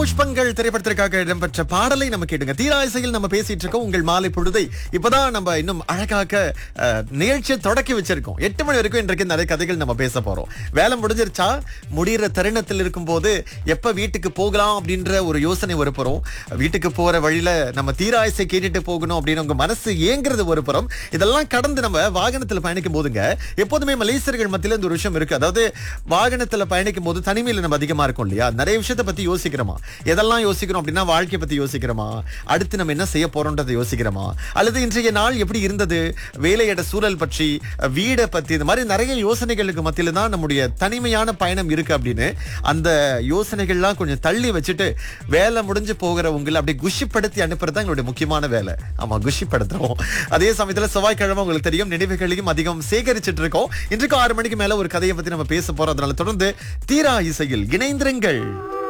புஷ்பங்கள் திரைப்படத்திற்காக இடம்பெற்ற பாடலை நம்ம கேட்டுங்க தீராயிசையில் நம்ம பேசிட்டு இருக்கோம் உங்கள் மாலை பொழுதை இப்பதான் நம்ம இன்னும் அழகாக அஹ், நிகழ்ச்சியை தொடக்கி வச்சிருக்கோம் எட்டு மணி வரைக்கும் இன்றைக்கு நிறைய கதைகள் நம்ம பேச போறோம் வேலை முடிஞ்சிருச்சா முடிகிற தருணத்தில் இருக்கும்போது எப்ப வீட்டுக்கு போகலாம் அப்படின்ற ஒரு யோசனை ஒரு புறம் வீட்டுக்கு போற வழியில நம்ம தீராயிசை கேட்டுட்டு போகணும் அப்படின்னு உங்க மனசு ஏங்குறது ஒரு புறம் இதெல்லாம் கடந்து நம்ம வாகனத்துல பயணிக்கும் போதுங்க எப்போதுமே மலேசியர்கள் மத்தியில இந்த ஒரு விஷயம் இருக்கு அதாவது வாகனத்துல பயணிக்கும் போது தனிமையில நம்ம அதிகமா இருக்கும் இல்லையா நிறைய விஷயத்தை பத்தி யோசிக்கிறோமா எதெல்லாம் யோசிக்கிறோம் அப்படின்னா வாழ்க்கையை பத்தி யோசிக்கிறோமா அடுத்து நம்ம என்ன செய்ய போறோம்ன்றதை யோசிக்கிறோமா அல்லது இன்றைய நாள் எப்படி இருந்தது வேலையிட சூழல் பற்றி வீடை பத்தி இந்த மாதிரி நிறைய யோசனைகளுக்கு மத்தியில தான் நம்முடைய தனிமையான பயணம் இருக்கு அப்படின்னு அந்த யோசனைகள்லாம் கொஞ்சம் தள்ளி வச்சுட்டு வேலை முடிஞ்சு போகிற உங்களை அப்படியே குஷிப்படுத்தி அனுப்புறது தான் எங்களுடைய முக்கியமான வேலை ஆமா குஷிப்படுத்துறோம் அதே சமயத்துல செவ்வாய்க்கிழமை உங்களுக்கு தெரியும் நினைவுகளையும் அதிகம் சேகரிச்சிட்டு இருக்கோம் இன்றைக்கு ஆறு மணிக்கு மேல ஒரு கதையை பத்தி நம்ம பேச போறோம் அதனால தொடர்ந்து தீரா இசையில் இணைந்திருங்கள்